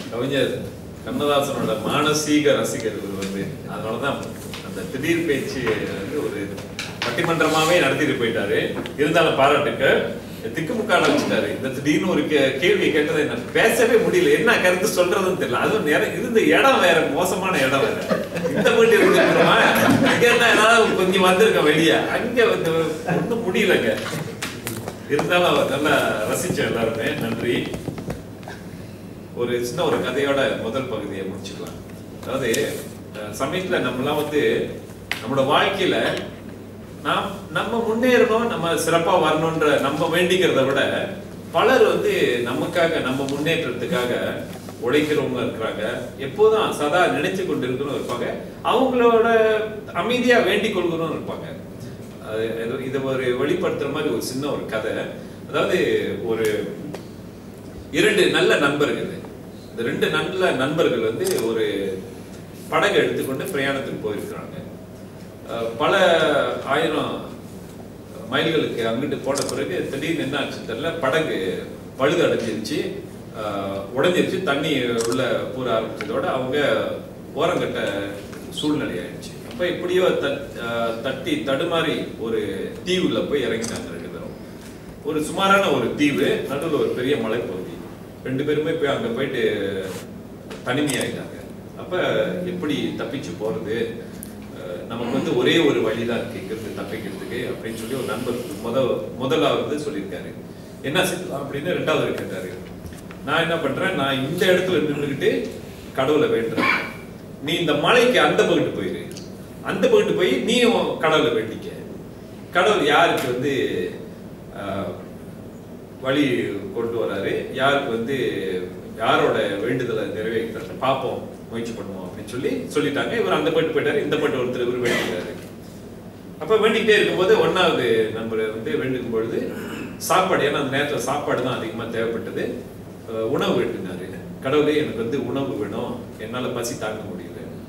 கவிஞர் கண்ணதாசனோட மானசீக ரசிகர் இவர் வந்து அதனாலதான் அந்த திடீர் பேச்சு வந்து ஒரு பட்டிமன்றமாவே நடத்திட்டு போயிட்டாரு இருந்தாலும் பாராட்டுக்கு திக்குமுக்கால வச்சுட்டாரு இந்த திடீர்னு ஒரு கே- கேள்வி கேட்டது என்ன பேசவே முடியல என்ன கருத்து சொல்றதுன்னு தெரியல அதுவும் நேரம் இருந்த இடம் வேற மோசமான இடம் வேற இந்த வீட்டு இருந்துருக்கோமா இங்க இருந்தா ஏதாவது கொஞ்சம் வந்திருக்க வெளியே அங்க வந்து ஒண்ணும் முடியலங்க இருந்தாலும் அவர் நல்லா ரசிச்சோம் எல்லாருமே நன்றி ஒரு சின்ன ஒரு கதையோட முதல் பகுதியை முடிச்சுக்கலாம் அதாவது அஹ், சமயத்துல நம்மலாம் வந்து நம்மளோட வாழ்க்கையில நாம் நம்ம முன்னேறணும் நம்ம சிறப்பா வரணும்ன்ற நம்ம வேண்டிக்கிறத விட பலர் வந்து நமக்காக நம்ம முன்னேற்றத்துக்காக உழைக்கிறவங்க இருக்கிறாங்க எப்போதும் சதா நினைச்சு கொண்டு இருக்கணும் இருப்பாங்க அவங்களோட அமைதியா வேண்டிக் கொள்கிறோம் இருப்பாங்க அது இது- இது ஒரு வெளிப்படுத்துற மாதிரி ஒரு சின்ன ஒரு கதை அதாவது ஒரு இரண்டு நல்ல நண்பர்கள் இந்த ரெண்டு நல்ல நண்பர்கள் வந்து ஒரு படகு எடுத்துக்கொண்டு பிரயாணத்துக்கு போயிருக்கிறாங்க அஹ் பல ஆயிரம் மைல்களுக்கு அங்கிட்டு போன பிறகு திடீர்னு என்ன ஆச்சு தெரியல படகு பழுது அடைஞ்சிருச்சு அஹ் உடைஞ்சிருச்சு தண்ணி உள்ள பூர ஆரம்பிச்சதோட அவங்க ஓரங்கட்ட சூழ்நிலை ஆயிடுச்சு அப்ப எப்படியோ தட்- அஹ் தட்டி தடுமாறி ஒரு தீவுல போய் இறங்கினாங்க ரெண்டு பேரும் ஒரு சுமாரான ஒரு தீவு நடுவில் ஒரு பெரிய மலைப்பகுதி ரெண்டு பேருமே போய் அங்க போயிட்டு தனிமையாயிட்டாங்க அப்ப எப்படி தப்பிச்சு போறது அஹ் நமக்கு வந்து ஒரே ஒரு வழிதான் இருக்கு இங்கிருந்து தப்பிக்கிறதுக்கு அப்படின்னு சொல்லி ஒரு நண்பர் முத முதலாவது சொல்லியிருக்காரு என்ன செய்யலாம் அப்படின்னு ரெண்டாவது கேட்டாரு நான் என்ன பண்றேன் நான் இந்த இடத்துல நின்றுக்கிட்டு கடவுளை வேண்டுறேன் நீ இந்த மலைக்கு அந்த பகுட்டு போயிரு அந்த பகுட்டு போய் நீயும் கடவுளை வேண்டிக்க கடவுள் யாருக்கு வந்து ஆஹ், வழி கொண்டு வராரு யாருக்கு வந்து யாரோட வேண்டுதலை நிறைவேற்ற பார்ப்போம் முயற்சி பண்ணுவோம் அப்படின்னு சொல்லி சொல்லிட்டாங்க இவர் அந்த பாட்டு போயிட்டாரு இந்த பாட்டு ஒருத்தர் இவர் வேண்டிக்கிறாரு அப்ப வேண்டிக்கிட்டே இருக்கும்போது ஒன்னாவது நண்பர் வந்து வேண்டிக்கும் பொழுது சாப்பாடு ஏன்னா அந்த நேரத்துல சாப்பாடு தான் அதிகமா தேவைப்பட்டது அஹ் உணவு வேண்டினாரு கடவுளே எனக்கு வந்து உணவு வேணும் என்னால பசி தாங்க முடியல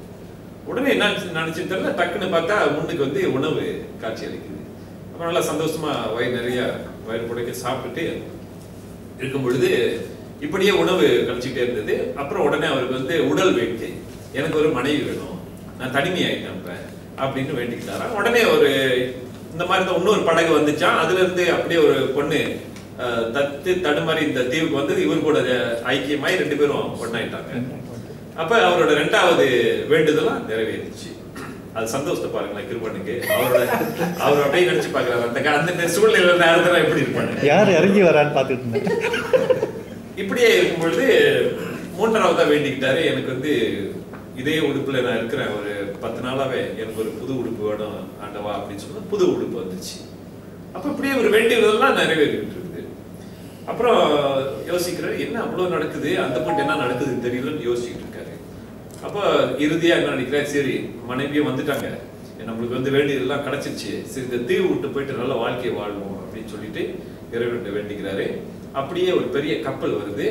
உடனே என்ன நினைச்சு தெரியல டக்குன்னு பார்த்தா முன்னுக்கு வந்து உணவு காட்சி அளிக்குது அப்ப நல்லா சந்தோஷமா வயிறு நிறைய வயிறு புடைக்க சாப்பிட்டுட்டு இருக்கும் பொழுது இப்படியே உணவு கிடைச்சிட்டே இருந்தது அப்புறம் உடனே அவருக்கு வந்து உடல் வேட்கை எனக்கு ஒரு மனைவி வேணும் நான் தனிமையாயிட்டேன் இப்ப அப்படின்னு வேண்டிக்கிட்டாராம் உடனே ஒரு இந்த மாதிரி தான் இன்னொரு படகு வந்துச்சான் அதுல இருந்து அப்படியே ஒரு பொண்ணு அஹ், தத்து தடுமாறி இந்த தீவுக்கு வந்து இவர் கூட ஐக்கியமாய் ரெண்டு பேரும் ஒண்ணாயிட்டாங்க அப்ப அவரோட ரெண்டாவது வேண்டுதலும் நிறைவேறுச்சு அது சந்தோஷத்தை பாருங்களேன் கிருபனுக்கு அவரோட அவர் அப்படியே நினைச்சு பாக்குறாரு அந்த கா- அந்த சூழ்நிலை நேரத்துல எப்படி இருப்பாங்க யார் இறங்கி வரான்னு பார்த்துட்டு இருந்தேன் இப்படியே இருக்கும் பொழுது மூன்றாவதா வேண்டிக்கிட்டாரு எனக்கு வந்து இதே உடுப்புல நான் இருக்கிறேன் ஒரு பத்து நாளாவே எனக்கு ஒரு புது உடுப்பு வேணும் ஆண்டவா அப்படின்னு சொன்னா புது உடுப்பு வந்துச்சு அப்ப இப்படியே ஒரு வேண்டியதெல்லாம் நிறைவேறிட்டு இருக்குது அப்புறம் யோசிக்கிறாரு என்ன அவ்வளவு நடக்குது அந்த போட்டு என்ன நடக்குதுன்னு தெரியலன்னு யோசிச்சுட்டு இருக்காரு அப்ப இறுதியா என்ன நினைக்கிறாரு சரி மனைவியும் வந்துட்டாங்க நம்மளுக்கு வந்து வேண்டியதெல்லாம் கிடைச்சிருச்சு சரி இந்த தீவு விட்டு போயிட்டு நல்ல வாழ்க்கையை வாழ்வோம் அப்படின்னு சொல்லிட்டு இறைவன்கிட்ட வேண்டிக்கிறாரு அப்படியே ஒரு பெரிய கப்பல் வருது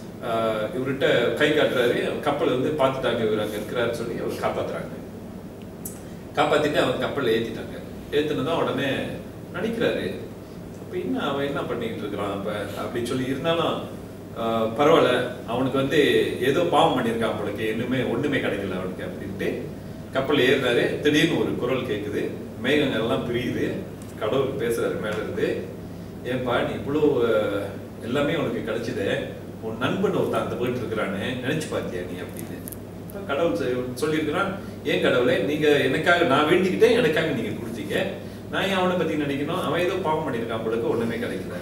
ஆஹ் இவர்கிட்ட கை காட்டுறாரு கப்பல் வந்து பார்த்துட்டாங்க இவர் அங்க இருக்கிறாருன்னு சொல்லி அவர் காப்பாத்துறாங்க காப்பாத்திட்டு அவன் கப்பல்ல ஏத்திட்டாங்க ஏத்துனதான் உடனே நடிக்கிறாரு அப்ப என்ன அவன் என்ன பண்ணிட்டு இருக்கிறான் அப்ப அப்படின்னு சொல்லி இருந்தாலும் ஆஹ் பரவாயில்ல அவனுக்கு வந்து ஏதோ பாவம் பண்ணியிருக்கான் அவனுக்கு இன்னுமே ஒண்ணுமே கிடைக்கல அவனுக்கு அப்படின்ட்டு கப்பல் ஏறினாரு திடீர்னு ஒரு குரல் கேக்குது மேகங்கள் எல்லாம் பிரியுது கடவுள் பேசுறாரு மேல இருந்து ஏன்பா நீ இவ்வளவு ஆஹ், எல்லாமே உனக்கு கிடைச்சதே உன் நண்பன் ஒருத்தன் அந்த போயிட்டு இருக்கிறானே நினைச்சு பார்த்தியா நீ அப்படின்னு இப்ப கடவுள் சொ- சொல்லியிருக்கிறான் ஏன் கடவுளே நீங்க எனக்காக நான் வேண்டிக்கிட்டேன் எனக்காக நீங்க கொடுத்தீங்க நான் ஏன் அவனை பத்தி நினைக்கணும் அவன் ஏதோ பாவம் பண்ணியிருக்கான் அவளுக்கு ஒண்ணுமே கிடைக்கல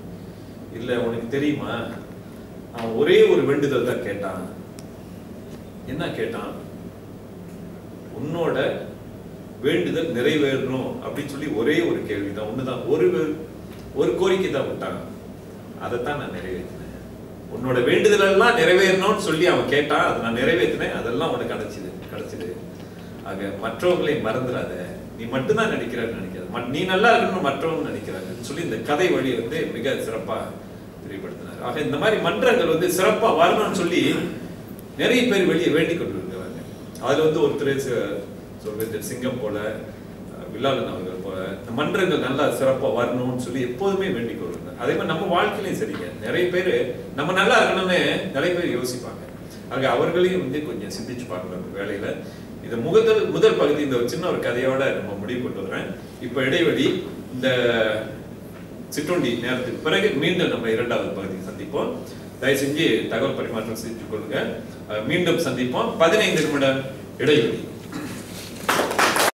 இல்ல உனக்கு தெரியுமா அவன் ஒரே ஒரு வேண்டுதல் தான் கேட்டான் என்ன கேட்டான் உன்னோட வேண்டுதல் நிறைவேறணும் அப்படின்னு சொல்லி ஒரே ஒரு கேள்விதான் ஒண்ணுதான் ஒரு வே- ஒரு கோரிக்கை தான் விட்டான் அதைத்தான் நான் நிறைவேற்றினேன் உன்னோட வேண்டுதல் எல்லாம் நிறைவேறணும்னு சொல்லி அவன் கேட்டான் அதை நான் நிறைவேற்றினேன் அதெல்லாம் உனக்கு கிடைச்சது கிடைச்சது ஆக மற்றவங்களை மறந்துடாத நீ மட்டும்தான் நினைக்கிறன்னு நினைக்காத மட்- நீ நல்லா இருக்கணும்னு மற்றவங்க நினைக்கிறாங்க சொல்லி இந்த கதை வழி வந்து மிக சிறப்பா தெரியப்படுத்தினார் ஆக இந்த மாதிரி மன்றங்கள் வந்து சிறப்பா வரணும்னு சொல்லி நிறைய பேர் வெளியே வேண்டிக் கொண்டு இருக்கிறாங்க அதுல வந்து ஒருத்தர் ச- சொல்றது சிங்கம் போல அஹ், வில்லாளன் அவர்கள் போல இந்த மன்றங்கள் நல்லா சிறப்பா வரணும்னு சொல்லி எப்போதுமே வேண்டிக் கொள்வாங்க அதே மாதிரி நம்ம வாழ்க்கையிலையும் சரிங்க நிறைய பேர் நம்ம நல்லா இருக்கணும்னு நிறைய பேர் யோசிப்பாங்க ஆக அவர்களையும் வந்து கொஞ்சம் சிந்திச்சு பார்க்கணும் இந்த வேலையில இந்த முதல் முதல் பகுதி இந்த ஒரு சின்ன ஒரு கதையோட நம்ம முடிவு கொண்டு வரேன் இப்போ இடைவெளி இந்த சிற்றுண்டி நேரத்துக்கு பிறகு மீண்டும் நம்ம இரண்டாவது பகுதி சந்திப்போம் தயவு செஞ்சு தகவல் பரிமாற்றம் செஞ்சு கொள்ளுங்க அஹ் மீண்டும் சந்திப்போம் பதினைந்து நிமிடம் இடைவெளி